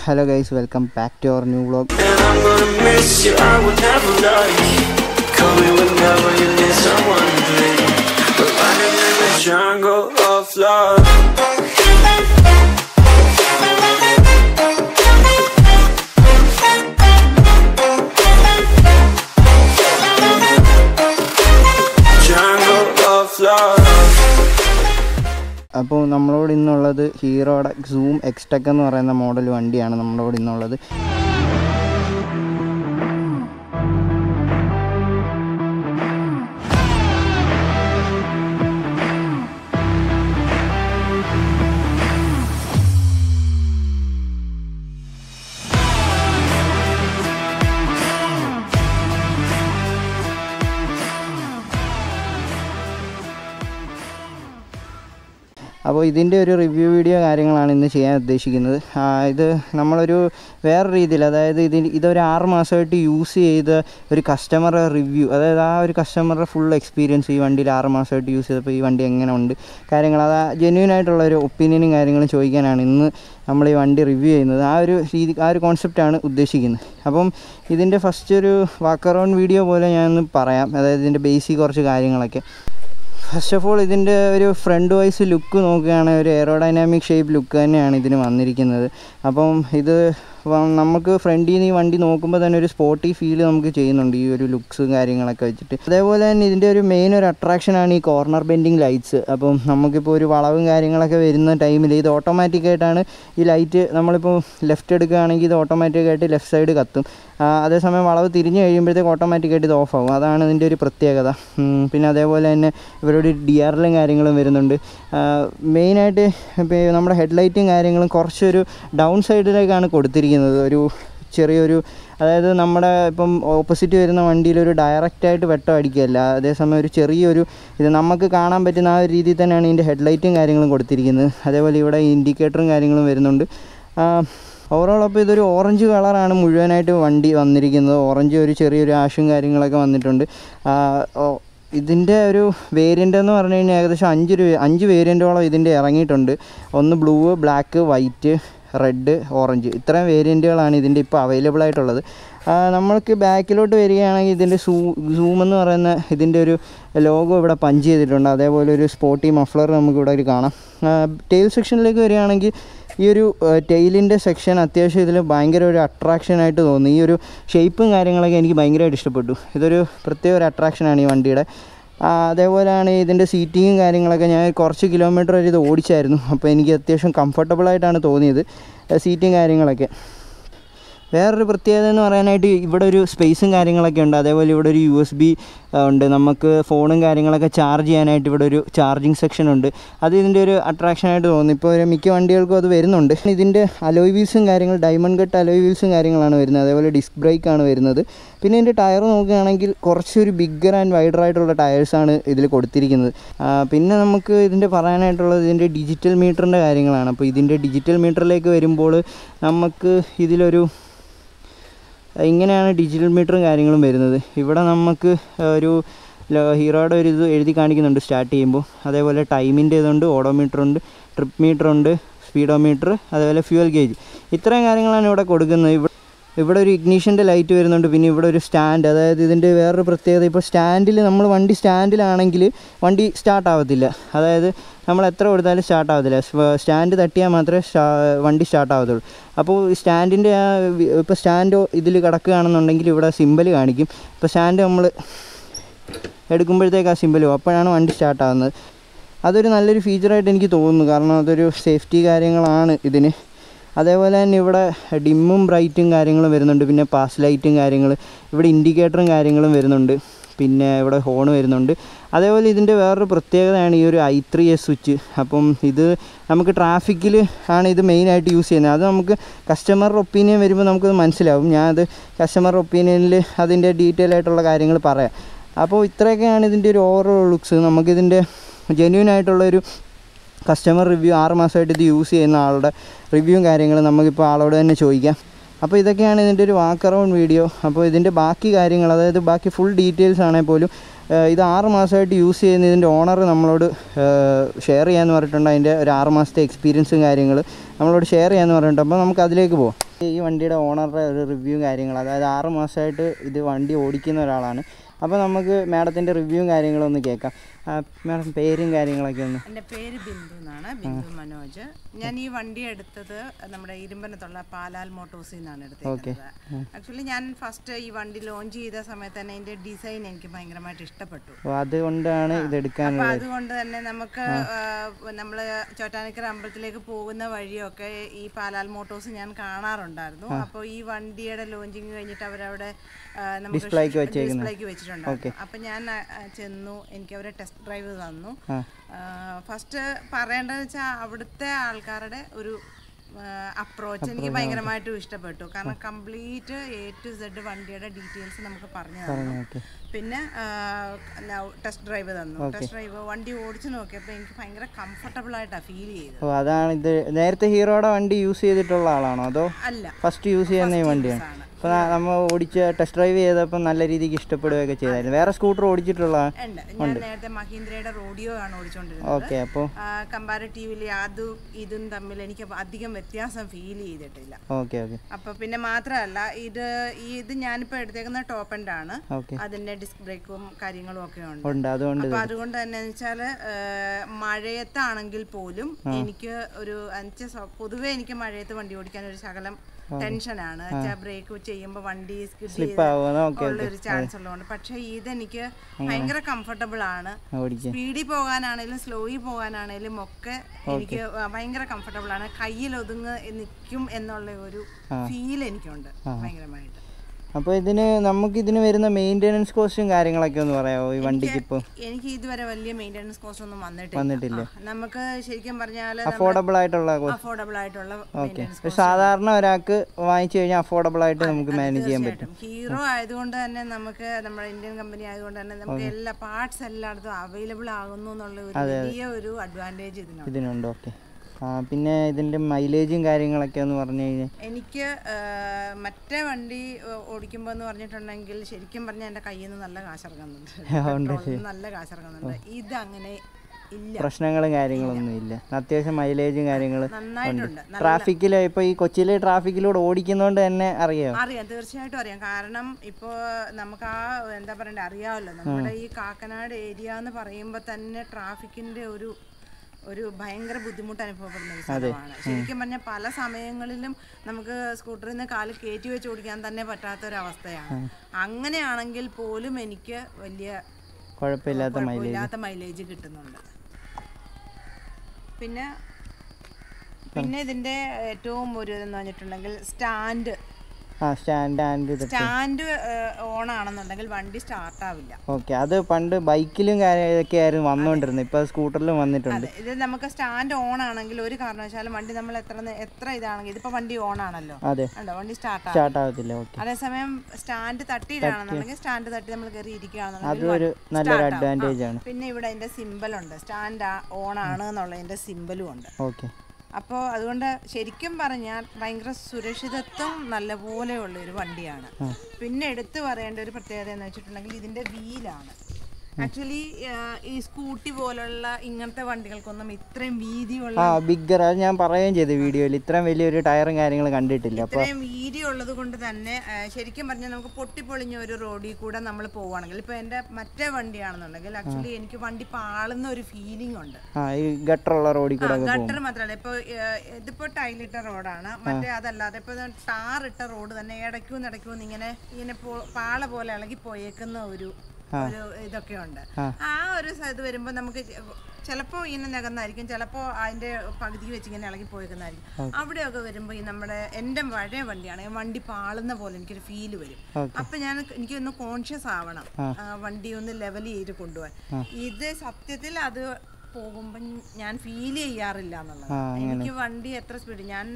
Hello guys welcome back to our new vlog And I'm gonna miss you, I would never lie. Call me whenever you need someone to bleed. But running in the jungle of love. Jungle of love. അപ്പോൾ നമ്മളോട് ഇന്നുള്ളത് ഹീറോയുടെ zoom എക്സ്റ്റെക് എന്ന് പറയുന്ന model വണ്ടിയാണ് നമ്മളോട് ഇന്നുള്ളത് അപ്പോൾ ഇതിൻ്റെ ഒരു റിവ്യൂ വീഡിയോ കാര്യങ്ങളാണ് ഇന്ന് ചെയ്യാൻ ഉദ്ദേശിക്കുന്നത് ആ, ഇത് നമ്മളൊരു വേറെ രീതിയിൽ അതായത് ഇതിന് ഇതൊരു ആറ് മാസമായിട്ട് യൂസ് ചെയ്ത ഒരു കസ്റ്റമറുടെ റിവ്യൂ അതായത് ആ ഒരു കസ്റ്റമറുടെ ഫുൾ എക്സ്പീരിയൻസ് ഈ വണ്ടിയിൽ ആറ് മാസമായിട്ട് യൂസ് ചെയ്തപ്പോൾ ഈ വണ്ടി എങ്ങനെ ഉണ്ട് കാര്യങ്ങൾ അത് ജെന്യൂൻ ആയിട്ടുള്ള ഒരു ഒപ്പീനിയനും കാര്യങ്ങളും ചോദിക്കാനാണ് ഇന്ന് നമ്മൾ ഈ വണ്ടി റിവ്യൂ ചെയ്യുന്നത് ആ ഒരു രീതി ആ ഒരു കോൺസെപ്റ്റാണ് ഉദ്ദേശിക്കുന്നത് അപ്പം ഇതിൻ്റെ ഫസ്റ്റ് ഒരു വാക്ക് അറൗണ്ട് വീഡിയോ പോലെ ഞാനൊന്ന് പറയാം അതായത് ഇതിൻ്റെ ബേസിക് കുറച്ച് കാര്യങ്ങളൊക്കെ ഫസ്റ്റ് ഓഫ് ഓൾ ഇതിൻ്റെ ഒരു ഫ്രണ്ട് വൈസ് ലുക്ക് നോക്കുകയാണെങ്കിൽ ഒരു എയറോഡൈനാമിക് ഷേപ്പ് ലുക്ക് തന്നെയാണ് ഇതിന് വന്നിരിക്കുന്നത് അപ്പം ഇത് വ- നമുക്ക് ഫ്രണ്ടിൽ നിന്ന് ഈ വണ്ടി നോക്കുമ്പോൾ തന്നെ ഒരു സ്പോർട്ടി ഫീൽ നമുക്ക് ചെയ്യുന്നുണ്ട് ഈ ഒരു ലുക്സും കാര്യങ്ങളൊക്കെ വെച്ചിട്ട് അതേപോലെ തന്നെ ഇതിൻ്റെ ഒരു മെയിൻ ഒരു അട്രാക്ഷനാണ് ഈ കോർണർ ബെൻഡിങ് ലൈറ്റ്സ് അപ്പം നമുക്കിപ്പോൾ ഒരു വളവും കാര്യങ്ങളൊക്കെ വരുന്ന ടൈമിൽ ഇത് ഓട്ടോമാറ്റിക്കായിട്ടാണ് ഈ ലൈറ്റ് നമ്മളിപ്പോൾ ലെഫ്റ്റ് എടുക്കുകയാണെങ്കിൽ ഇത് ഓട്ടോമാറ്റിക്കായിട്ട് ലെഫ്റ്റ് സൈഡ് കത്തും ആ, അതേസമയം വളവ് തിരിഞ്ഞ് കഴിയുമ്പോഴത്തേക്ക് ഓട്ടോമാറ്റിക്കായിട്ട് ഇത് ഓഫ് ആവും അതാണ് ഇതിൻ്റെ ഒരു പ്രത്യേകത ഉം, പിന്നെ അതേപോലെ തന്നെ ഇവരുടെ ഡി ആറിലും കാര്യങ്ങളും വരുന്നുണ്ട് മെയിനായിട്ട് ഇപ്പോൾ നമ്മുടെ ഹെഡ്ലൈറ്റും കാര്യങ്ങളും കുറച്ചൊരു ഡൗൺ സൈഡിലേക്കാണ് കൊടുത്തിരിക്കുന്നത് ഒരു ചെറിയൊരു അതായത് നമ്മുടെ ഇപ്പം ഓപ്പോസിറ്റ് വരുന്ന വണ്ടിയിൽ ഒരു ഡയറക്റ്റായിട്ട് വെട്ടം അടിക്കുകയല്ല അതേസമയം ഒരു ചെറിയൊരു ഇത് നമുക്ക് കാണാൻ പറ്റുന്ന ആ ഒരു രീതിയിൽ തന്നെയാണ് ഇതിൻ്റെ ഹെഡ്ലൈറ്റും കാര്യങ്ങളും കൊടുത്തിരിക്കുന്നത് അതേപോലെ ഇവിടെ ഇൻഡിക്കേറ്ററും കാര്യങ്ങളും വരുന്നുണ്ട് ഓവറോൾ അപ്പോൾ ഇതൊരു ഓറഞ്ച് കളറാണ് മുഴുവനായിട്ട് വണ്ടി വന്നിരിക്കുന്നത് ഓറഞ്ച് ഒരു ചെറിയൊരു ആഷും കാര്യങ്ങളൊക്കെ വന്നിട്ടുണ്ട് ആ, ഓ- ഇതിൻ്റെ ഒരു വേരിയൻ്റ് എന്ന് പറഞ്ഞു കഴിഞ്ഞാൽ ഏകദേശം അഞ്ച് രൂപ അഞ്ച് വേരിയൻറ്റോളം ഇതിൻ്റെ ഇറങ്ങിയിട്ടുണ്ട് ഒന്ന് blue black white red orange ഇത്രയും വേരിയൻറ്റുകളാണ് ഇതിൻ്റെ ഇപ്പോൾ അവൈലബിൾ ആയിട്ടുള്ളത് ആ, നമ്മൾക്ക് ബാക്കിലോട്ട് വരികയാണെങ്കിൽ ഇതിൻ്റെ സൂ സൂം എന്ന് പറയുന്ന ഇതിൻ്റെ ഒരു ലോഗോ ഇവിടെ പഞ്ച് ചെയ്തിട്ടുണ്ട് അതേപോലെ ഒരു സ്പോട്ടി മഫ്ലർ നമുക്ക് ഇവിടെ ഒരു കാണാം ടെയിൽ സെക്ഷനിലേക്ക് വരികയാണെങ്കിൽ ഈ ഒരു ടെയിലിൻ്റെ സെക്ഷൻ അത്യാവശ്യം ഇതിൽ ഭയങ്കര ഒരു അട്രാക്ഷനായിട്ട് തോന്നി ഈ ഒരു ഷേപ്പും കാര്യങ്ങളൊക്കെ എനിക്ക് ഭയങ്കരമായിട്ട് ഇഷ്ടപ്പെട്ടു ഇതൊരു പ്രത്യേക ഒരു അട്രാക്ഷനാണ് ഈ വണ്ടിയുടെ ആ, അതേപോലെയാണ് ഇതിൻ്റെ സീറ്റിങ്ങും കാര്യങ്ങളൊക്കെ ഞാൻ കുറച്ച് കിലോമീറ്റർ വരെ ഇത് ഓടിച്ചായിരുന്നു അപ്പോൾ എനിക്ക് അത്യാവശ്യം കംഫർട്ടബിളായിട്ടാണ് തോന്നിയത് സീറ്റും കാര്യങ്ങളൊക്കെ വേറൊരു പ്രത്യേകത എന്ന് പറയാനായിട്ട് ഇവിടെ ഒരു സ്പേസും കാര്യങ്ങളൊക്കെ ഉണ്ട് അതേപോലെ ഇവിടെ ഒരു യു എസ് ബി ഉണ്ട് നമുക്ക് ഫോണും കാര്യങ്ങളൊക്കെ ചാർജ് ചെയ്യാനായിട്ട് ഇവിടെ ഒരു ചാർജിങ് സെക്ഷൻ ഉണ്ട് അത് ഇതിൻ്റെ ഒരു അട്രാക്ഷനായിട്ട് തോന്നുന്നു ഇപ്പോൾ ഒരു മിക്ക വണ്ടികൾക്കും അത് വരുന്നുണ്ട് ഇതിൻ്റെ അലോയ് വീൽസും കാര്യങ്ങൾ ഡയമണ്ട് കട്ട് അലോയ് വീൽസും കാര്യങ്ങളാണ് വരുന്നത് അതേപോലെ ഡിസ്ക് ബ്രേക്കാണ് വരുന്നത് പിന്നെ ഇതിൻ്റെ ടയർ നോക്കുകയാണെങ്കിൽ കുറച്ചൊരു ബിഗ്ഗർ ആൻഡ് വൈഡർ ആയിട്ടുള്ള ടയേഴ്സാണ് ഇതിൽ കൊടുത്തിരിക്കുന്നത് ആ, പിന്നെ നമുക്ക് ഇതിൻ്റെ പറയാനായിട്ടുള്ളത് ഇതിൻ്റെ ഡിജിറ്റൽ മീറ്ററിൻ്റെ കാര്യങ്ങളാണ് അപ്പോൾ ഇതിൻ്റെ ഡിജിറ്റൽ മീറ്ററിലേക്ക് വരുമ്പോൾ നമുക്ക് ഇതിലൊരു ഇങ്ങനെയാണ് ഡിജിറ്റൽ മീറ്ററും കാര്യങ്ങളും വരുന്നത് ഇവിടെ നമുക്ക് ഒരു ല- ഹീറോയുടെ ഒരു ഇത് എഴുതി കാണിക്കുന്നുണ്ട് സ്റ്റാർട്ട് ചെയ്യുമ്പോൾ അതേപോലെ ടൈമിൻ്റെ ഇതുണ്ട് ഓഡോമീറ്റർ ഉണ്ട് ട്രിപ്പ് മീറ്റർ ഉണ്ട് സ്പീഡോമീറ്റർ അതേപോലെ ഫ്യൂൽ ഗേജ് ഇത്രയും കാര്യങ്ങളാണ് ഇവിടെ കൊടുക്കുന്നത് ഇവിടെ ഇവിടെ ഒരു ഇഗ്നീഷൻ്റെ ലൈറ്റ് വരുന്നുണ്ട് പിന്നെ ഇവിടെ ഒരു സ്റ്റാൻഡ് അതായത് ഇതിൻ്റെ വേറൊരു പ്രത്യേകത ഇപ്പോൾ സ്റ്റാൻഡിൽ നമ്മൾ വണ്ടി സ്റ്റാൻഡിലാണെങ്കിൽ വണ്ടി സ്റ്റാർട്ട് ആവത്തില്ല അതായത് നമ്മൾ എത്ര കൊടുത്താലും സ്റ്റാർട്ട് ആവത്തില്ല സ്റ്റാൻഡ് തട്ടിയാൽ മാത്രമേ സ്റ്റാ- വണ്ടി സ്റ്റാർട്ട് ആവത്തുള്ളൂ അപ്പോൾ സ്റ്റാൻഡിൻ്റെ ആ വി- ഇപ്പോൾ സ്റ്റാൻഡ് ഇതിൽ കിടക്കുകയാണെന്നുണ്ടെങ്കിൽ ഇവിടെ സിമ്പൽ കാണിക്കും ഇപ്പോൾ സ്റ്റാൻഡ് നമ്മൾ എടുക്കുമ്പോഴത്തേക്ക് ആ സിമ്പൽ പോകും അപ്പോഴാണ് വണ്ടി സ്റ്റാർട്ട് ആവുന്നത് അതൊരു നല്ലൊരു ഫീച്ചറായിട്ട് എനിക്ക് തോന്നുന്നു കാരണം അതൊരു സേഫ്റ്റി കാര്യങ്ങളാണ് ഇതിന് അതേപോലെ തന്നെ ഇവിടെ ഡിമ്മും ബ്രൈറ്റും കാര്യങ്ങളും വരുന്നുണ്ട് പിന്നെ പാസ് ലൈറ്റും കാര്യങ്ങൾ ഇവിടെ ഇൻഡിക്കേറ്ററും കാര്യങ്ങളും വരുന്നുണ്ട് പിന്നെ ഇവിടെ ഹോൺ വരുന്നുണ്ട് അതേപോലെ ഇതിൻ്റെ വേറൊരു പ്രത്യേകതയാണ് ഈ ഒരു ഐ ത്രീ എസ് സ്വിച്ച് അപ്പം ഇത് നമുക്ക് ട്രാഫിക്കിൽ ആണ് ഇത് മെയിനായിട്ട് യൂസ് ചെയ്യുന്നത് അത് നമുക്ക് കസ്റ്റമറുടെ ഒപ്പീനിയൻ വരുമ്പോൾ നമുക്കത് മനസ്സിലാവും ഞാനത് കസ്റ്റമറുടെ ഒപ്പീനിയനിൽ അതിൻ്റെ ഡീറ്റെയിൽ ആയിട്ടുള്ള കാര്യങ്ങൾ പറയാം അപ്പോൾ ഇത്രയൊക്കെയാണ് ഇതിൻ്റെ ഒരു ഓവറോൾ ലുക്സ് നമുക്കിതിൻ്റെ ജെന്യൂൻ ആയിട്ടുള്ളൊരു കസ്റ്റമർ റിവ്യൂ ആറ് മാസമായിട്ട് ഇത് യൂസ് ചെയ്യുന്ന ആളുടെ റിവ്യൂവും കാര്യങ്ങളും നമുക്കിപ്പോൾ ആളോട് തന്നെ ചോദിക്കാം അപ്പോൾ ഇതൊക്കെയാണ് ഇതിൻ്റെ ഒരു വാക്ക് അറൗണ്ട് വീഡിയോ അപ്പോൾ ഇതിൻ്റെ ബാക്കി കാര്യങ്ങൾ അതായത് ബാക്കി ഫുൾ ഡീറ്റെയിൽസ് ആണെങ്കിൽ പോലും ഏഹ് ഇത് ആറ് മാസമായിട്ട് യൂസ് ചെയ്യുന്ന ഇതിൻ്റെ ഓണർ നമ്മളോട് ഷെയർ ചെയ്യാമെന്ന് പറഞ്ഞിട്ടുണ്ട് അതിൻ്റെ ഒരു ആറ് മാസത്തെ എക്സ്പീരിയൻസും കാര്യങ്ങൾ നമ്മളോട് ഷെയർ ചെയ്യാമെന്ന് പറഞ്ഞിട്ടുണ്ട് അപ്പോൾ നമുക്ക് അതിലേക്ക് പോകാം ഈ വണ്ടിയുടെ ഓണറുടെ ഒരു റിവ്യൂ കാര്യങ്ങൾ അതായത് ആറ് മാസമായിട്ട് ഇത് വണ്ടി ഓടിക്കുന്ന ഒരാളാണ് അപ്പോൾ നമുക്ക് മാഡത്തിൻ്റെ റിവ്യൂവും കാര്യങ്ങളും ഒന്ന് കേൾക്കാം മാഡം പേരും കാര്യങ്ങളൊക്കെ ഒന്ന് എൻ്റെ പേര് ബിന്ദു എന്നാണ് ബിന്ദു മനോജ് ഞാൻ ഈ വണ്ടി എടുത്തത് നമ്മുടെ ഇരുമ്പനത്തുള്ള പാലാൽ മോട്ടോഴ്സിൽ നിന്നാണ് എടുത്തത് ആക്ച്വലി ഞാൻ ഫസ്റ്റ് ഈ വണ്ടി ലോഞ്ച് ചെയ്ത സമയത്ത് തന്നെ അതിൻ്റെ ഡിസൈൻ എനിക്ക് ഭയങ്കരമായിട്ട് ഇഷ്ടപ്പെട്ടു അപ്പോൾ അതുകൊണ്ടാണ് ഇത് അപ്പൊ എടുക്കാനുള്ളത് അതുകൊണ്ട് തന്നെ നമുക്ക് നമ്മൾ ചോറ്റാനിക്കര അമ്പലത്തിലേക്ക് പോകുന്ന വഴിയൊക്കെ ഈ പാലാൽ മോട്ടോഴ്സ് ഞാൻ കാണാറുണ്ടായിരുന്നു അപ്പോൾ ഈ വണ്ടിയുടെ ലോഞ്ചിങ് കഴിഞ്ഞിട്ട് അവരവിടെ ആ, നമുക്ക് ഡിസ്പ്ലേക്ക് വെച്ചേക്കുന്നത്. ഡിസ്പ്ലേക്ക് വെച്ചിട്ടുണ്ടായിരുന്നു അപ്പൊ ഞാൻ ആ, ചെന്നു എനിക്ക് അവരെ ടെസ്റ്റ് ഡ്രൈവ് തന്നു ആ. ഫസ്റ്റ് പറയേണ്ടതെന്ന് വെച്ചാൽ അവിടുത്തെ ആൾക്കാരുടെ ഒരു അപ്രോച്ച് എനിക്ക് ഭയങ്കരമായിട്ടും ഇഷ്ടപ്പെട്ടു കാരണം കംപ്ലീറ്റ് എ ടു സെഡ് വണ്ടിയുടെ ഡീറ്റെയിൽസ് നമുക്ക് പറഞ്ഞു തന്നു ഓക്കെ പിന്നെ ടെസ്റ്റ് ഡ്രൈവ് തന്നു ടെസ്റ്റ് ഡ്രൈവ് വണ്ടി ഓടിച്ചു നോക്കിയപ്പോൾ എനിക്ക് ഭയങ്കര കംഫർട്ടബിൾ ആയിട്ടാണ് ഫീൽ ചെയ്തത് ഓ അതാണ് ഇത് നേരത്തെ ഹീറോയുടെ വണ്ടി യൂസ് ചെയ്തിട്ടുള്ള ആളാണോ അതോ അല്ല ഫസ്റ്റ് യൂസ് ചെയ്യുന്ന ഈ വണ്ടിയാണ് ആണ്. അപ്പോൾ നമ്മൾ ഓടിച്ച് ടെസ്റ്റ് ഡ്രൈവ് ചെയ്തപ്പോൾ നല്ല രീതിക്ക് ഇഷ്ടപ്പെടുകയൊക്കെ ചെയ്തായിരുന്നു വേറെ സ്കൂട്ടർ ഓടിച്ചിട്ടുള്ള ഉണ്ട് ഞാൻ നേരത്തെ മഹീന്ദ്രയുടെ റോഡിയോ ആണ് ഓടിച്ചുകൊണ്ടിരുന്നത് ഓക്കെ അപ്പോൾ കമ്പാരിറ്റീവ്ലി അതും ഇതും തമ്മിൽ എനിക്ക് അധികം വ്യത്യാസം ഫീൽ ചെയ്തിട്ടില്ല ഓക്കെ ഓക്കെ അപ്പൊ പിന്നെ മാത്രമല്ല ഇത് ഈ ഇത് ഞാനിപ്പോ എടുത്തേക്കുന്ന ടോപ്പ് എൻഡ് ആണ് ഓക്കെ അതിന്റെ ഡിസ്ക് ബ്രേക്കും കാര്യങ്ങളും ഒക്കെ ഉണ്ട് ഉണ്ട് അതുകൊണ്ട് അപ്പൊ അതുകൊണ്ട് തന്നെ വെച്ചാല് മഴയത്താണെങ്കിൽ പോലും എനിക്ക് ഒരു എന്നുവെച്ചാ സ്വ- പൊതുവേ എനിക്ക് മഴയത്ത് വണ്ടി ഓടിക്കാൻ ഒരു ശകലം ടെൻഷനാണ് ബ്രേക്ക് ചെയ്യുമ്പോൾ വണ്ടി സ്കിഡ് സ്ലിപ്പ് ആവുമെന്ന് ഓക്കെ ഉള്ള ഒരു ചാൻസ് ഉള്ളതുകൊണ്ട് പക്ഷെ ഇതെനിക്ക് ഭയങ്കര കംഫർട്ടബിൾ ആണ് ഓടിക്കാൻ സ്പീഡിൽ പോകാനാണേലും സ്ലോയിൽ പോകാനാണേലും ഒക്കെ എനിക്ക് ഭയങ്കര കംഫർട്ടബിൾ ആണ് കയ്യിൽ ഒതുങ്ങ് നിൽക്കും എന്നുള്ള ഒരു ഫീൽ എനിക്കുണ്ട് ഭയങ്കരമായിട്ട് അപ്പോൾ ഇതിന് നമുക്ക് ഇതിന് വരുന്ന മെയിൻ്റെനൻസ് കോസ്റ്റും കാര്യങ്ങളൊക്കെ ഒന്ന് പറയാമോ ഈ വണ്ടിക്ക് ഇപ്പോൾ എനിക്ക് ഇതുവരെ വലിയ മെയിൻ്റെനൻസ് കോസ്റ്റ് ഒന്നും വന്നിട്ടില്ല വന്നിട്ടില്ല ആ, നമുക്ക് ശരിക്കും പറഞ്ഞാൽ അഫോർഡബിൾ ആയിട്ടുള്ള കോസ്റ്റ് അഫോർഡബിൾ ആയിട്ടുള്ള ഓക്കെ സാധാരണ ഒരാൾക്ക് വാങ്ങിച്ചു കഴിഞ്ഞാൽ അഫോർഡബിൾ ആയിട്ട് നമുക്ക് മാനേജ് ചെയ്യാൻ പറ്റും ഹീറോ ആയതുകൊണ്ട് തന്നെ നമുക്ക് നമ്മുടെ ഇന്ത്യൻ കമ്പനി ആയതുകൊണ്ട് തന്നെ നമുക്ക് എല്ലാ പാർട്സ് എല്ലായിടത്തും അവൈലബിൾ ആകുന്നു എന്നുള്ള ഒരു വലിയ ഒരു അഡ്വാൻറ്റേജ് ഇതിനുണ്ട് ഇതിനുണ്ട് ഓക്കെ ആ പിന്നെ ഇതിൻ്റെ മൈലേജും കാര്യങ്ങളൊക്കെ ഒന്ന് പറഞ്ഞു കഴിഞ്ഞാൽ എനിക്ക് ആ, മറ്റേ വണ്ടി ഓടിക്കുമ്പോൾ എന്ന് പറഞ്ഞിട്ടുണ്ടെങ്കിൽ ശരിക്കും പറഞ്ഞാൽ എൻ്റെ കയ്യിൽ നിന്ന് നല്ല കാശിറങ്ങുന്നുണ്ട് പെട്രോളിൽ നിന്ന് നല്ല കാശിറങ്ങുന്നുണ്ട് ഇത് അങ്ങനെ ഇല്ല പ്രശ്നങ്ങളും കാര്യങ്ങളൊന്നും ഇല്ല അത്യാവശ്യം മൈലേജും കാര്യങ്ങളും നന്നായിട്ടുണ്ട് ട്രാഫിക്കിൽ ഇപ്പോൾ ഈ കൊച്ചിയിലെ ട്രാഫിക്കിലൂടെ ഓടിക്കുന്നതുകൊണ്ട് തന്നെ അറിയാം അറിയാം തീർച്ചയായിട്ടും അറിയാം കാരണം ഇപ്പോൾ നമുക്ക് ആ എന്താ പറയണ്ടേ അറിയാമല്ലോ നമ്മുടെ ഈ കാക്കനാട് ഏരിയ എന്ന് പറയുമ്പോൾ തന്നെ ട്രാഫിക്കിന്റെ ഒരു ഒരു ഭയങ്കര ബുദ്ധിമുട്ട് അനുഭവപ്പെടുന്ന ഒരു സ്ഥലമാണ് ശരിക്കും പറഞ്ഞാൽ പല സമയങ്ങളിലും നമുക്ക് സ്കൂട്ടറിൽ നിന്ന് കാല് കയറ്റി വെച്ച് ഓടിക്കാൻ തന്നെ പറ്റാത്ത ഒരു അവസ്ഥയാണ് അങ്ങനെയാണെങ്കിൽ പോലും എനിക്ക് വലിയ കുഴപ്പമില്ലാത്ത മൈലേജ് കുഴപ്പമില്ലാത്ത മൈലേജ് കിട്ടുന്നുണ്ട് പിന്നെ പിന്നെ ഇതിന്റെ ഏറ്റവും ഒരു ഇതെന്ന് പറഞ്ഞിട്ടുണ്ടെങ്കിൽ സ്റ്റാൻഡ് ആ സ്റ്റാൻഡ് ആൻഡ് ഇത് സ്റ്റാൻഡ് ഓൺ ആണെന്നുണ്ടെങ്കിൽ വണ്ടി സ്റ്റാർട്ട് ആവില്ല ഓക്കെ അത് പണ്ട് ബൈക്കിലും കാര്യമൊക്കെ ആയിരുന്നു വന്നുകൊണ്ടിരുന്നത് ഇപ്പോൾ സ്കൂട്ടറിലും വന്നിട്ടുണ്ട് അതെ ഇത് നമുക്ക് സ്റ്റാൻഡ് ഓൺ ആണെങ്കിൽ ഒരു കാരണവശാലും വണ്ടി നമ്മൾ എത്ര നേ- എത്ര ഇതാണെങ്കിൽ ഇതിപ്പോ വണ്ടി ഓൺ ആണല്ലോ അതെ ഉണ്ടോ വണ്ടി സ്റ്റാർട്ട് ആവും സ്റ്റാർട്ട് ആവത്തില്ല ഓക്കെ അതേസമയം സ്റ്റാൻഡ് തട്ടിയിട്ടാണെന്നുണ്ടെങ്കിൽ സ്റ്റാൻഡ് തട്ടി നമ്മൾ കയറി ഇരിക്കുകയാണെന്നുണ്ടെങ്കിൽ അതൊരു വണ്ടി നല്ലൊരു start ആവും. അഡ്വാൻറ്റേജ് ആണ് പിന്നെ ഇവിടെ അതിന്റെ സിമ്പൽ ഉണ്ട് സ്റ്റാൻഡ് ഓൺ ആണ് എന്നുള്ളതിന്റെ സിമ്പലും ഉണ്ട് ഓക്കെ അപ്പോൾ അതുകൊണ്ട് ശരിക്കും പറഞ്ഞാൽ ഭയങ്കര സുരക്ഷിതത്വം നല്ലപോലെയുള്ള ഒരു വണ്ടിയാണ് പിന്നെ എടുത്തു പറയേണ്ട ഒരു പ്രത്യേകത എന്ന് വെച്ചിട്ടുണ്ടെങ്കിൽ ഇതിന്റെ വീലാണ് ആക്ച്വലി ഈ സ്കൂട്ടി പോലുള്ള ഇങ്ങനത്തെ വണ്ടികൾക്കൊന്നും ഇത്രയും വീതിയുള്ള ആ ബിഗ്ഗർ അത് ഞാൻ പറയുകയും ചെയ്തു വീഡിയോയിൽ ഇത്രയും വലിയൊരു ടയറും കാര്യങ്ങളും കണ്ടിട്ടില്ല അപ്പോൾ ഇത്രയും വീതി ഉള്ളത് കൊണ്ട് തന്നെ ആ, ശരിക്കും പറഞ്ഞാൽ നമുക്ക് പൊട്ടിപ്പൊളിഞ്ഞ ഒരു റോഡിൽ കൂടെ നമ്മൾ പോവുകയാണെങ്കിൽ ഇപ്പൊ എന്റെ മറ്റേ വണ്ടിയാണെന്നുണ്ടെങ്കിൽ ആക്ച്വലി എനിക്ക് വണ്ടി പാളുന്ന ഒരു ഫീലിംഗ് ഉണ്ട് ആ ഈ ഗട്ടറുള്ള റോഡിൽ കൂടെ ഒക്കെ പോകും ഗട്ടർ മാത്രമല്ല ഇപ്പൊ ഏഹ്, ഇതിപ്പോ ടൈലിട്ട റോഡാണ് മറ്റേ അതല്ലാതെ ഇപ്പൊ ടാർ ഇട്ട റോഡ് തന്നെ ഇടയ്ക്കും ഇടയ്ക്കും ഇങ്ങനെ ഇങ്ങനെ പോ- പാള പോലെ ഇളകി പോയേക്കുന്ന ഒരു ഒരു ഇതൊക്കെ ഉണ്ട് ആ ഒരു സ- ഇത് വരുമ്പോ നമുക്ക് ചിലപ്പോൾ ഇങ്ങനെ നികന്നായിരിക്കും ചിലപ്പോൾ അതിന്റെ പകുതി വെച്ച് ഇങ്ങനെ ഇളകി പോയേക്കുന്നതായിരിക്കും അവിടെയൊക്കെ വരുമ്പോൾ ഈ നമ്മുടെ എൻ്റെ പഴയ വണ്ടിയാണ് ഈ വണ്ടി പാളുന്ന പോലെ എനിക്കൊരു ഫീല് വരും അപ്പൊ ഞാൻ എനിക്കൊന്ന് കോൺഷ്യസ് ആവണം ആ, വണ്ടി ഒന്ന് ലെവൽ ചെയ്ത് കൊണ്ടുപോകാൻ ഇത് സത്യത്തിൽ അത് പോകുമ്പോൾ ഞാൻ ഫീൽ ചെയ്യാറില്ല എന്നുള്ളത് എനിക്ക് വണ്ടി എത്ര സ്പീഡ് ഞാൻ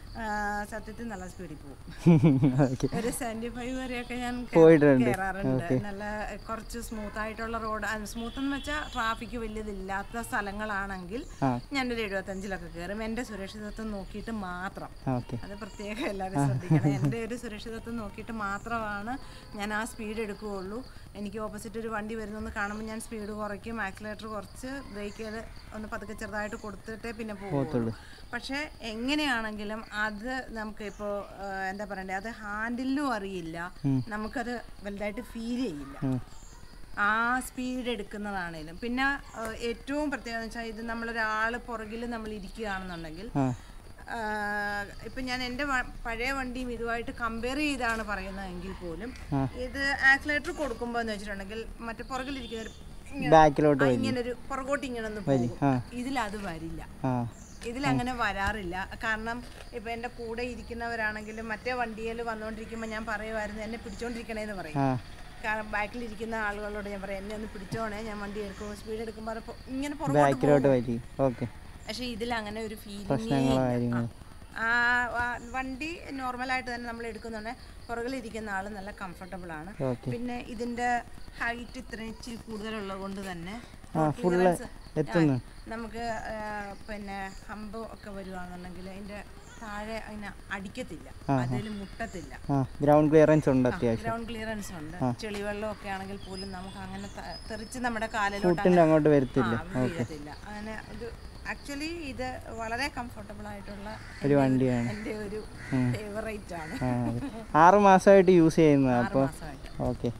ആ, സത്യത്തിൽ നല്ല സ്പീഡിൽ പോകും ഓക്കെ ഒരു സെവൻറ്റി ഫൈവ് വരെയൊക്കെ ഞാൻ കേ- പോയിട്ടുണ്ട്. കയറാറുണ്ട് നല്ല കുറച്ച് സ്മൂത്ത് ആയിട്ടുള്ള റോഡ് സ്മൂത്ത് എന്ന് വെച്ചാൽ ട്രാഫിക് വലിയതില്ലാത്ത സ്ഥലങ്ങളാണെങ്കിൽ ആ. ഞാനൊരു എഴുപത്തഞ്ചിലൊക്കെ കയറും എൻ്റെ സുരക്ഷിതത്വം നോക്കിയിട്ട് മാത്രം ഓക്കെ അത് പ്രത്യേകം എല്ലാവരും ശ്രദ്ധിക്കണം എൻ്റെ ഒരു സുരക്ഷിതത്വം നോക്കിയിട്ട് മാത്രമാണ് ഞാൻ ആ സ്പീഡ് എടുക്കുകയുള്ളൂ എനിക്ക് ഓപ്പോസിറ്റ് ഒരു വണ്ടി വരുന്നെന്ന് കാണുമ്പോൾ ഞാൻ സ്പീഡ് കുറയ്ക്കും ആക്സിലേറ്റർ കുറച്ച് ബ്രേക്ക് ചെയ്ത് ഒന്ന് പതുക്കെ ചെറുതായിട്ട് കൊടുത്തിട്ടേ പിന്നെ പോകുള്ളൂ പക്ഷേ എങ്ങനെയാണെങ്കിലും അത് നമുക്ക് ഇപ്പോൾ എന്താ പറയണ്ടേ അത് ഹാൻഡിലും അറിയില്ല നമുക്കത് വലുതായിട്ട് ഫീൽ ചെയ്യില്ല ആ സ്പീഡ് എടുക്കുന്നതാണേലും പിന്നെ ആ, ഏറ്റവും പ്രത്യേകത എന്ന് വെച്ചാൽ ഇത് നമ്മളൊരാൾ പുറകിൽ നമ്മൾ ഇരിക്കുകയാണെന്നുണ്ടെങ്കിൽ ആ ആഹ് ഇപ്പൊ ഞാൻ എൻ്റെ വ- പഴയ വണ്ടിയും ഇതുമായിട്ട് കമ്പയർ ചെയ്താണ് പറയുന്നതെങ്കിൽ പോലും ഇത് ആക്സിലേറ്റർ കൊടുക്കുമ്പോൾ എന്ന് വെച്ചിട്ടുണ്ടെങ്കിൽ മറ്റേ പുറകിലിരിക്കുന്ന ഒരു ഇങ്ങനെ- ബാക്കിലോട്ട് ആ, ഇങ്ങനെ ഒരു പുറകോട്ട് ഇങ്ങനെ ഒന്ന് പോകും ആ. ഇതിലത് വരില്ല ആ ഇതിലങ്ങനെ വരാറില്ല കാരണം ഇപ്പൊ എൻ്റെ കൂടെ ഇരിക്കുന്നവരാണെങ്കിലും മറ്റേ വണ്ടിയിൽ വന്നുകൊണ്ടിരിക്കുമ്പോൾ ഞാൻ പറയുമായിരുന്നു എന്നെ പിടിച്ചോണ്ടിരിക്കണേന്ന് പറയും ആ കാരണം ബാക്കിലിരിക്കുന്ന ആളുകളോട് ഞാൻ പറയും എന്നെ ഒന്ന് പിടിച്ചോണേ ഞാൻ വണ്ടി എടുക്കും സ്പീഡ് എടുക്കുമ്പോൾ അത് പൊ- ഇങ്ങനെ പുറകോട്ട് ബാക്കിലോട്ട് വലി ഓക്കെ പക്ഷെ ഇതിൽ അങ്ങനെ ഒരു ഫീലിംഗ് പ്രശ്നങ്ങളോ കാര്യങ്ങളോ ആ ആ, വണ്ടി നോർമലായിട്ട് തന്നെ നമ്മൾ എടുക്കുന്നുണ്ട് പുറകിലിരിക്കുന്ന ആൾ നല്ല കംഫർട്ടബിൾ ആണ് ഓക്കെ പിന്നെ ഇതിന്റെ ഹൈറ്റ് ഇത്രയും ഇച്ചിരി കൂടുതലുള്ളത് കൊണ്ട് തന്നെ ആ ഫുള്ള് എത്തുന്നു നമുക്ക് ആ, പിന്നെ ഹമ്പ് ഒക്കെ വരുവാണെന്നുണ്ടെങ്കിൽ അതിന്റെ താഴെ അതിനെ അടിക്കത്തില്ല അതിൽ മുട്ടത്തില്ല ആ ഗ്രൗണ്ട് ക്ലിയറൻസ് ഉണ്ട് അത്യാവശ്യം ഗ്രൗണ്ട് ക്ലിയറൻസ് ഉണ്ട് ചെളിവെള്ളം ഒക്കെ ആണെങ്കിൽ പോലും നമുക്ക് അങ്ങനെ ത- തെറിച്ച് നമ്മുടെ കാലിലോട്ട് ഫുട്ടിൻ്റെ അങ്ങോട്ട് വരത്തില്ല ആ, വീഴത്തില്ല അങ്ങനെ ഇത് ആക്ച്വലി ഇത് വളരെ കംഫർട്ടബിൾ ആയിട്ടുള്ള ഒരു വണ്ടിയാണ് എൻ്റെ ഒരു ഫേവറേറ്റ് ആണ് ആ അതെ. ആറ് മാസമായിട്ട് യൂസ് ചെയ്യുന്നത് അപ്പോൾ മാസമായിട്ട് ഓക്കെ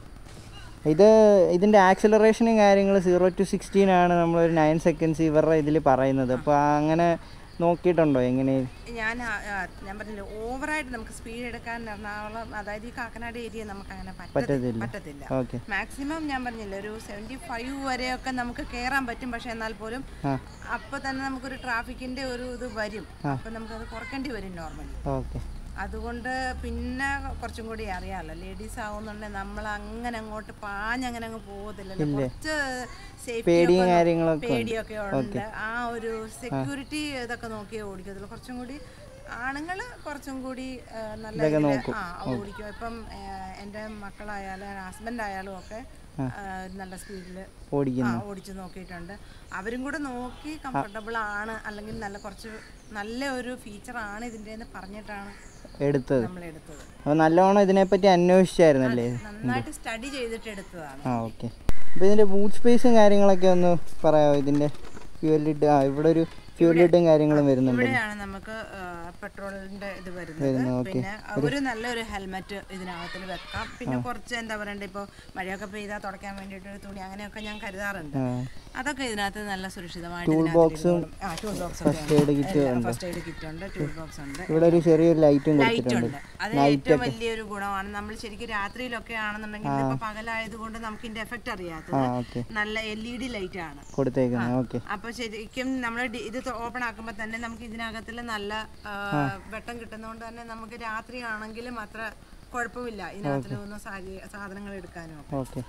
ഇത് ഇതിൻ്റെ ആക്സിലറേഷനും കാര്യങ്ങൾ സീറോ ടു സിക്സ്റ്റീൻ ആണ് നമ്മളൊരു നയൻ സെക്കൻഡ്സ് ഇവരുടെ ഇതിൽ പറയുന്നത് അപ്പോൾ അങ്ങനെ നോക്കിയിട്ടുണ്ടോ എങ്ങനെ ഞാൻ ആ, ആ, ഞാൻ പറഞ്ഞില്ല ഓവറായിട്ട് നമുക്ക് സ്പീഡ് എടുക്കാൻ എറണാകുളം അതായത് ഈ കാക്കനാട് ഏരിയ നമുക്ക് അങ്ങനെ പറ്റത്തില്ല. പറ്റത്തില്ല ഓക്കെ മാക്സിമം ഞാൻ പറഞ്ഞില്ല ഒരു സെവൻറ്റി ഫൈവ് വരെയൊക്കെ നമുക്ക് കയറാൻ പറ്റും പക്ഷെ എന്നാൽ പോലും ആ അപ്പൊ തന്നെ നമുക്കൊരു ട്രാഫിക്കിന്റെ ഒരു ഇത് വരും അപ്പൊ നമുക്കത് കുറയ്ക്കേണ്ടി വരും നോർമലി ഓക്കെ അതുകൊണ്ട് പിന്നെ കുറച്ചും കൂടി അറിയാമല്ലോ ലേഡീസ് ആവുന്നുണ്ടെങ്കിൽ നമ്മൾ അങ്ങനെ അങ്ങോട്ട് പാഞ്ഞങ്ങനെ അങ്ങ് പോകത്തില്ലല്ലോ കുറച്ച് സേഫ്റ്റി പേടിയും കാര്യങ്ങളൊക്കെ ഉണ്ട്. പേടിയൊക്കെ ഉണ്ട് ആ ഒരു സെക്യൂരിറ്റി ഇതൊക്കെ നോക്കിയേ ഓടിക്കത്തുള്ളൂ കുറച്ചും കൂടി ആണുങ്ങൾ കുറച്ചും കൂടി ആ, നല്ല ഇതില് ആ ഓടിക്കും ഇപ്പം ആ, എൻ്റെ മക്കളായാലും ഹസ്ബൻഡ് ആയാലും ഒക്കെ ആ, നല്ല സ്പീഡിൽ ഓടിക്കുന്നു ആ ഓടിച്ചു നോക്കിയിട്ടുണ്ട് അവരും കൂടെ നോക്കി കംഫർട്ടബിൾ ആണ് അല്ലെങ്കിൽ നല്ല കുറച്ച് നല്ല ഒരു ഫീച്ചർ ആണ് ഇതിൻ്റെ എന്ന് പറഞ്ഞിട്ടാണ് എടുത്തത് നമ്മൾ എടുത്തത് അപ്പോൾ നല്ലോണം ഇതിനെപ്പറ്റി അന്വേഷിച്ചായിരുന്നല്ലേ നന്നായിട്ട് സ്റ്റഡി ചെയ്തിട്ട് എടുത്തതാണ് ആ ഓക്കെ അപ്പോൾ ഇതിൻ്റെ ബൂട്ട് സ്പേസും കാര്യങ്ങളൊക്കെ ഒന്ന് പറയാമോ ഇതിൻ്റെ ഫ്യൂൽ ലിഡ് ആ ഇവിടെ ഒരു ഫ്യൂൽ ലിഡും കാര്യങ്ങളും വരുന്നുണ്ട് ഇവിടെയാണ് നമുക്ക് പെട്രോളിന്റെ ഇത് വരുന്നത് പിന്നെ ഒരു നല്ലൊരു ഹെൽമെറ്റ് ഇതിനകത്തിൽ വെക്കാം പിന്നെ കുറച്ച് എന്താ പറയണ്ടേ ഇപ്പോൾ മഴയൊക്കെ പെയ്താൽ തുടയ്ക്കാൻ വേണ്ടിയിട്ട് ഒരു തുണി അങ്ങനെയൊക്കെ ഞാൻ കരുതാറുണ്ട് ആ അതൊക്കെ ഇതിനകത്ത് നല്ല സുരക്ഷിതമായിട്ട് ടൂൾ ഇതിനകത്ത് ബോക്സും ഇരുന്നോളും. ആ tool box first aid kit ഉണ്ട് ഫസ്റ്റ് എയ്ഡ് കിറ്റ് ഉണ്ട് ടൂൾ ബോക്സ് ഉണ്ട് ഇവിടെ ഒരു ചെറിയൊരു ലൈറ്റും ലൈറ്റ് കൊടുത്തിട്ടുണ്ട് ഉണ്ട് അത് ഏറ്റവും വലിയൊരു ഗുണമാണ് നമ്മൾ ശരിക്കും രാത്രിയിലൊക്കെ ആണെന്നുണ്ടെങ്കിൽ ഇപ്പൊ പകലായതുകൊണ്ട് നമുക്ക് ഇതിന്റെ എഫക്റ്റ് ആ അറിയാത്തത് ഓക്കെ നല്ല എൽ ഇ ഡി ലൈറ്റ് ആണ് കൊടുത്തേക്കുന്നത് ഓക്കെ അപ്പൊ ശരിക്കും നമ്മൾ ഇത് ഓപ്പൺ ആക്കുമ്പോൾ തന്നെ നമുക്ക് ഇതിനകത്തിൽ നല്ല ആ, വെട്ടം കിട്ടുന്നതുകൊണ്ട് തന്നെ നമുക്ക് രാത്രി ആണെങ്കിലും അത്ര കുഴപ്പമില്ല ഇതിനകത്തിൽ ഒന്ന് സാരി- സാധനങ്ങൾ എടുക്കാനും ഒക്കെ ഓക്കെ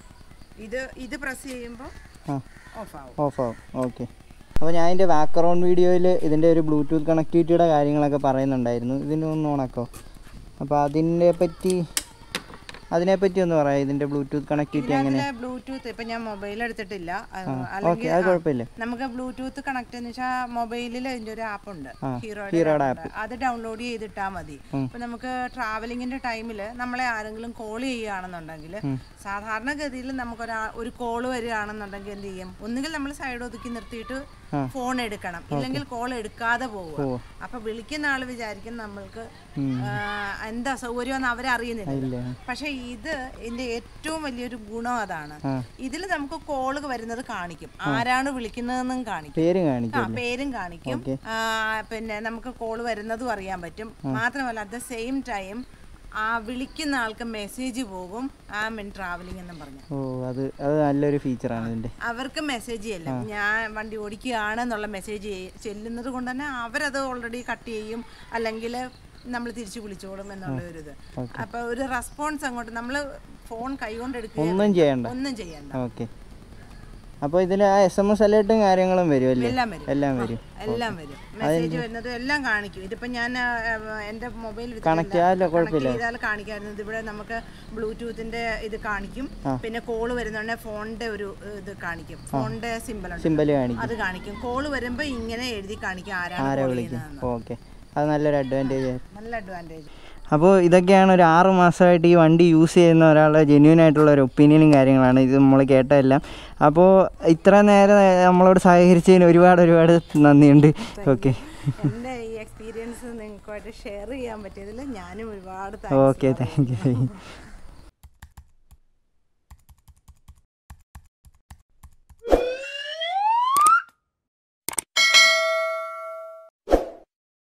ഇത് ഇത് പ്രസ് ചെയ്യുമ്പോൾ ആ ഓഫ് ആവും ഓഫ് ആവും ഓക്കെ അപ്പോൾ ഞാൻ എൻ്റെ ബാക്ക്ഗ്രൗണ്ട് വീഡിയോയിൽ ഇതിൻ്റെ ഒരു ബ്ലൂടൂത്ത് കണക്ടിവിറ്റിയുടെ കാര്യങ്ങളൊക്കെ പറയുന്നുണ്ടായിരുന്നു ഇതിൻ്റെ ഒന്ന് ഓണാക്കോ അപ്പോൾ അതിനെ പറ്റി അതിനെപ്പറ്റി ഒന്ന് പറയാം ഇതിൻ്റെ ബ്ലൂടൂത്ത് കണക്ടിവിറ്റി എങ്ങനെ ഇതിനകത്തിലെ ബ്ലൂടൂത്ത് ഇപ്പൊ ഞാൻ മൊബൈൽ എടുത്തിട്ടില്ല അത് ഓക്കെ അല്ലെങ്കിൽ അത് കുഴപ്പമില്ല നമുക്ക് ബ്ലൂടൂത്ത് കണക്ട് എന്ന് വെച്ചാൽ മൊബൈലിൽ ഇതിന്റെ ഒരു ആപ്പ് ഉണ്ട് ആ, ഹീറോയുടെ ഹീറോയുടെ app ഉണ്ട്. അത് ഡൗൺലോഡ് ചെയ്തിട്ടാ മതി ഇപ്പൊ നമുക്ക് ട്രാവലിങ്ങിന്റെ ടൈമിൽ നമ്മളെ ആരെങ്കിലും കോൾ ചെയ്യുകയാണെന്നുണ്ടെങ്കിൽ സാധാരണഗതിയിൽ നമുക്ക് ഒരു കോൾ വരികയാണെന്നുണ്ടെങ്കിൽ എന്ത് ചെയ്യും ഒന്നുകിൽ നമ്മൾ സൈഡ് ഒതുക്കി നിർത്തിയിട്ട് ഫോൺ എടുക്കണം ഇല്ലെങ്കിൽ കോൾ എടുക്കാതെ പോവുക അപ്പൊ വിളിക്കുന്ന ആള് വിചാരിക്കും നമ്മൾക്ക് ആ, എന്താ സൗകര്യമെന്ന് അവരറിയുന്നില്ല ഇല്ല പക്ഷെ ഇത് ഇതിന്റെ ഏറ്റവും വലിയൊരു ഗുണം അതാണ് ആ. ഇതിൽ നമുക്ക് കോള് വരുന്നത് കാണിക്കും ആരാണ് വിളിക്കുന്നതെന്നും കാണിക്കും പേര് ആ കാണിക്കും പേരും കാണിക്കും ആ, പിന്നെ നമുക്ക് കോള് വരുന്നതും അറിയാൻ പറ്റും മാത്രമല്ല അറ്റ് ദ സെയിം ടൈം ആ വിളിക്കുന്ന ആൾക്ക് മെസ്സേജ് പോകും ആ മിൻ ട്രാവലിംഗ് എന്നും പറഞ്ഞു ഓ അത് അത് നല്ലൊരു ഫീച്ചറാണ് ഇതിൻ്റെ അവർക്ക് മെസ്സേജ് ചെയ്യല്ല ഞാൻ വണ്ടി ഓടിക്കുകയാണ് എന്നുള്ള മെസ്സേജ് ചെല്ലുന്നത് കൊണ്ട് തന്നെ അവരത് ഓൾറെഡി കട്ട് ചെയ്യും അല്ലെങ്കിൽ നമ്മൾ തിരിച്ചു വിളിച്ചോളും എന്നുള്ള ഒരു ഇത് അപ്പൊ ഒരു റെസ്പോൺസ് അങ്ങോട്ട് നമ്മൾ ഫോൺ കൈകൊണ്ട് എടുക്കുക ഒന്നും ചെയ്യണ്ട ഒന്നും ചെയ്യണ്ട ഓക്കെ അപ്പോൾ ഇതിൽ ആ എസ് എം എസ് അലേർട്ടും കാര്യങ്ങളും വരും അല്ലേ എല്ലാം വരും എല്ലാം വരും എല്ലാം വരും മെസ്സേജ് വരുന്നതും എല്ലാം കാണിക്കും ഇതിപ്പോ ഞാൻ ആ, ആ, എന്റെ മൊബൈൽ കണക്ട് ചെയ്യാമല്ലോ കുഴപ്പമില്ല ചെയ്താൽ കാണിക്കാറുണ്ട് ഇവിടെ നമുക്ക് ബ്ലൂടൂത്തിന്റെ ഇത് കാണിക്കും പിന്നെ കോള് വരുന്നുണ്ടെങ്കിൽ ഫോണിന്റെ ഒരു ഇത് കാണിക്കും ഫോണിന്റെ സിമ്പിൾ ഉണ്ട് സിമ്പൽ കാണിക്കും അത് കാണിക്കും കോള് വരുമ്പോ ഇങ്ങനെ എഴുതി കാണിക്കും ആരാണ് ആരെ call വിളിക്കും ചെയ്യുന്നതെന്ന്. ഓക്കെ അത് നല്ലൊരു അഡ്വാൻറ്റേജ് ആയിരുന്നു നല്ല അഡ്വാൻറ്റേജ് അപ്പോൾ ഇതൊക്കെയാണ് ഒരു ആറ് മാസമായിട്ട് ഈ വണ്ടി യൂസ് ചെയ്യുന്ന ഒരാളുടെ ജെന്യൂൻ ആയിട്ടുള്ള ഒരു ഒപ്പീനിയനും കാര്യങ്ങളാണ് ഇത് നമ്മൾ കേട്ടതെല്ലാം അപ്പോൾ ഇത്ര നേരം നമ്മളോട് സഹകരിച്ചതിന് ഒരുപാട് ഒരുപാട് നന്ദിയുണ്ട് ഓക്കെ എന്റെ ഈ എക്സ്പീരിയൻസ് നിങ്ങൾക്കായിട്ട് ഷെയർ ചെയ്യാൻ പറ്റിയതിൽ ഞാനും ഒരുപാട് ഓക്കെ താങ്ക് യു